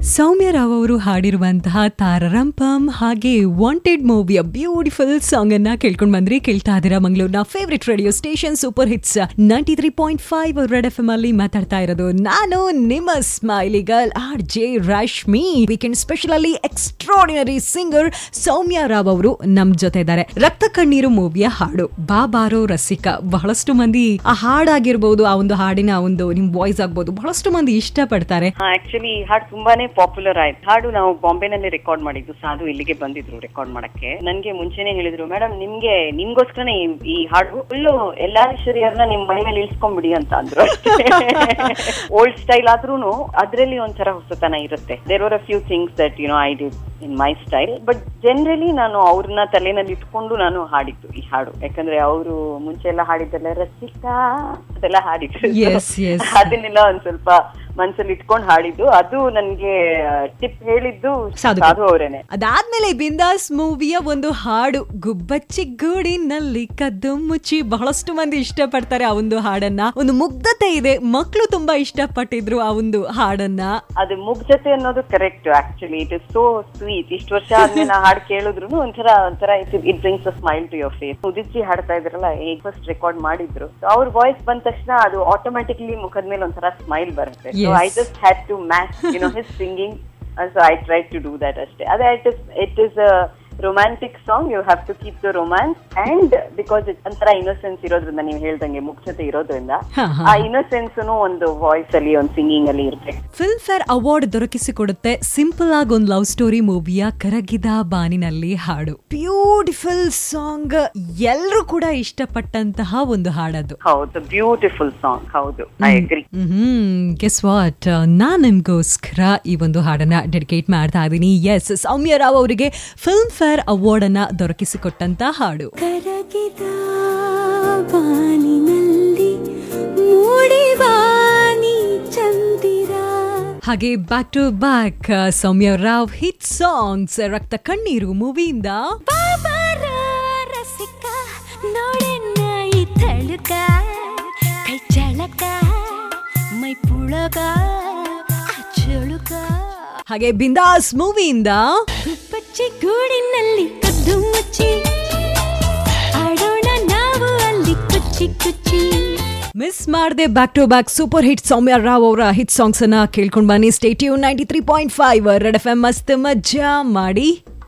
ಸೌಮ್ಯ ರಾವ್ ಅವರು ಹಾಡಿರುವಂತಹ ತಾರರಂಪಂ ಹಾಗೆ wanted ಮೂವಿಯ beautiful song ಅನ್ನ ಕೇಳ್ಕೊಂಡ್ ಬಂದ್ರಿ ಕೇಳ್ತಾ ಇದ್ದೀರಾ ಮಂಗಳೂರಿನ favourite radio station super hits ninety three point five red F M ಅಲ್ಲಿ ಮಾತಾಡ್ತಾ ಇರೋದು ನಾನು ನಿಮ್ಮ smiley girl R J Rashmi weekend special ಅಲ್ಲಿ ಎಕ್ಸ್ಟ್ರಾಡಿನರಿ ಸಿಂಗರ್ ಸೌಮ್ಯ ರಾವ್ ಅವರು ನಮ್ ಜೊತೆ ಇದ್ದಾರೆ ರಕ್ತ ಕಣ್ಣೀರು ಮೂವಿಯ ಹಾಡು ಬಾಬಾರೋ ರಸಿಕ ಬಹಳಷ್ಟು ಮಂದಿ ಆ ಹಾಡಾಗಿರ್ಬೋದು ಆ ಒಂದು ಹಾಡಿನ ಒಂದು ನಿಮ್ ವಾಯ್ಸ್ ಆಗ್ಬೋದು ಬಹಳಷ್ಟು ಮಂದಿ ಇಷ್ಟಪಡ್ತಾರೆ ಆಕ್ಚುಲಿ ಈ ಹಾಡು ತುಂಬಾನೇ ಪಾಪ್ಯುಲರ್ ಆಯ್ತು ಹಾಡು ನಾವು ಬಾಂಬೆನಲ್ಲಿ ರೆಕಾರ್ಡ್ ಮಾಡಿದ್ದು ಸಾಧು ಇಲ್ಲಿಗೆ ಬಂದಿದ್ರು ರೆಕಾರ್ಡ್ ಮಾಡಕ್ಕೆ ನನ್ಗೆ ಮುಂಚೆನೆ ಹೇಳಿದ್ರು ಮೇಡಮ್ ನಿಮ್ಗೆ ನಿಮ್ಗೋಸ್ಕರನೇ ಈ- ಈ ಹಾಡು ಫುಲ್ಲು ಎಲ್ಲಾರೀಶ್ವರಿಯರ್ನ ನಿಮ್ ಮನೆ ಮೇಲೆ ಇಳಿಸ್ಕೊಂಡ್ಬಿಡಿ ಅಂತ ಅಂದ್ರು ಓಲ್ಡ್ ಸ್ಟೈಲ್ ಆದ್ರೂನು ಅದ್ರಲ್ಲಿ ಒಂಥರ ಹೊಸತನ ಇರುತ್ತೆ there are a few things that you know I did in my style but generally ನಾನು ಅವ್ರನ್ನ ತಲೆನಲ್ಲಿ ಇಟ್ಕೊಂಡು ನಾನು ಹಾಡಿದ್ದು ಈ ಹಾಡು ಯಾಕಂದ್ರೆ ಅವರು ಮುಂಚೆ ಎಲ್ಲ ಹಾಡಿದ್ದೆಲ್ಲ ರಸಿಕಾ ಅದೆಲ್ಲ ಹಾಡಿದ್ರು Yes, yes. ಅದನ್ನೆಲ್ಲ ಒಂದ್ ಸ್ವಲ್ಪ ಮನ್ಸಲ್ಲಿ ಇಟ್ಕೊಂಡು ಹಾಡಿದ್ದು ಅದು ನನ್ಗೆ ಟಿಪ್ ಹೇಳಿದ್ದು ಸಾಧು. ಸಾಧು ಅವರೇನೆ ಅದಾದ್ಮೇಲೆ ಬಿಂದಾಸ್ ಮೂವಿಯ ಒಂದು ಹಾಡು ಗುಬ್ಬಚ್ಚಿ ಗೂಡಿನಲ್ಲಿ ಕದ್ದು ಮುಚ್ಚಿ ಬಹಳಷ್ಟು ಮಂದಿ ಇಷ್ಟಪಡ್ತಾರೆ ಆ ಒಂದು ಹಾಡನ್ನ ಒಂದು ಮುಗ್ಧತೆ ಇದೆ ಮಕ್ಕಳು ತುಂಬಾ ಇಷ್ಟಪಟ್ಟಿದ್ರು ಆ ಒಂದು ಹಾಡನ್ನ ಅದು ಮುಗ್ಧತೆ ಅನ್ನೋದು correct actually it is so sweet ಇಷ್ಟು ವರ್ಷ ಆದ್ಮೇಲೆ ಆ ಹಾಡು ಕೇಳಿದ್ರು ಒಂಥರ ಒಂಥರ it it brings a smile to your face ಉದಿಚ್ಚಿ ಹಾಡ್ತಾ ಇದ್ರಲ್ಲ ಈಗ ಫಸ್ಟ್ ರೆಕಾರ್ಡ್ ಮಾಡಿದ್ರು So ಅವ್ರ ವಾಯ್ಸ್ ಬಂದ ತಕ್ಷಣ ಅದು ಆಟೋಮ್ಯಾಟಿಕ್ಲಿ ಮುಖದ ಮೇಲೆ ಒಂಥರ ಸ್ಮೈಲ್ ಬರುತ್ತೆ so Yes. I just had to match you know his singing so I try to do that ಅಷ್ಟೇ ಅದೇ it is it is romantic song you have to keep the romance and because ಒಂಥರ innocence ಇರೋದ್ರಿಂದ ನೀವು ಹೇಳ್ದಂಗೆ ಮುಗ್ಧತೆ ಇರೋದ್ರಿಂದ ಹಾ, ಹಾ. ಆ ಇನ್ನೋಸೆನ್ಸ್ ಒಂದು ವಾಯ್ಸ್ ಅಲ್ಲಿ ಒಂದು ಸಿಂಗಿಂಗ್ ಅಲ್ಲಿ ಇರ್ಬೇಕು ಫಿಲ್ಮ್ ಫೇರ್ ಅವಾರ್ಡ್ ದೊರಕಿಸಿಕೊಡುತ್ತೆ ಸಿಂಪಲ್ ಆಗಿ ಒಂದು ಲವ್ ಸ್ಟೋರಿ ಮೂವಿಯ ಕರಗಿದ ಬಾನಿನಲ್ಲಿ ಹಾಡು ಬ್ಯೂಟಿಫುಲ್ ಸಾಂಗ್ ಎಲ್ಲರೂ ಕೂಡ ಇಷ್ಟಪಟ್ಟಂತಹ ಒಂದು ಹಾಡದು ಹೌದು ಬ್ಯೂಟಿಫುಲ್ ಸಾಂಗ್ ಹೌದು I agree hmm guess what ನಾನ್ ನಿಮ್ಗೋಸ್ಕರ ಈ ಒಂದು ಹಾಡನ್ನ ಡೆಡಿಕೇಟ್ ಮಾಡ್ತಾ ಇದ್ದೀನಿ ಎಸ್ ಸೌಮ್ಯ ರಾವ್ ಅವರಿಗೆ ಫಿಲ್ಮ್ ಫೇರ್ ಅವಾರ್ಡ್ ಅನ್ನ ದೊರಕಿಸಿಕೊಟ್ಟಂತ ಹಾಡು ಕರಗಿದ ಬಾನಿನಲ್ಲಿ ಮೂಡಿವಾನಿ ಚಂದಿರ ಹಾಗೆ back to back Soumya Rao hit songs Raktha Kanneeru ಮೂವಿಯಿಂದ ಬಾಬಾರ ರಸಿಕ ನೋಡೆನ್ನ ಈ ತಳುಕ ಕೈ ಚಳಕ ಮೈ ಪುಳಗ ಚಳುಕ ಹಾಗೆ ಬಿಂದಾಸ್ ಮೂವಿಯಿಂದ ಗುಬ್ಬಚ್ಚಿ ಗೂಡಿನಲ್ಲಿ ಕದ್ದು ಮುಚ್ಚಿ ಆಡೋಣ ನಾವು ಅಲ್ಲಿ ಕುಚ್ಚಿ ಕುಚ್ಚಿ ಮಿಸ್ ಮಾಡದೆ back to back super hit Soumya Rao ಅವರ ಹಿಟ್ ಸಾಂಗ್ಸ್ ಅನ್ನ ಕೇಳ್ಕೊಂಡ್ ಬನ್ನಿ ಸ್ಟೇಟ್ಯೂ ninety three point five red F M ಮಸ್ತ್ ಮಜಾ ಮಾಡಿ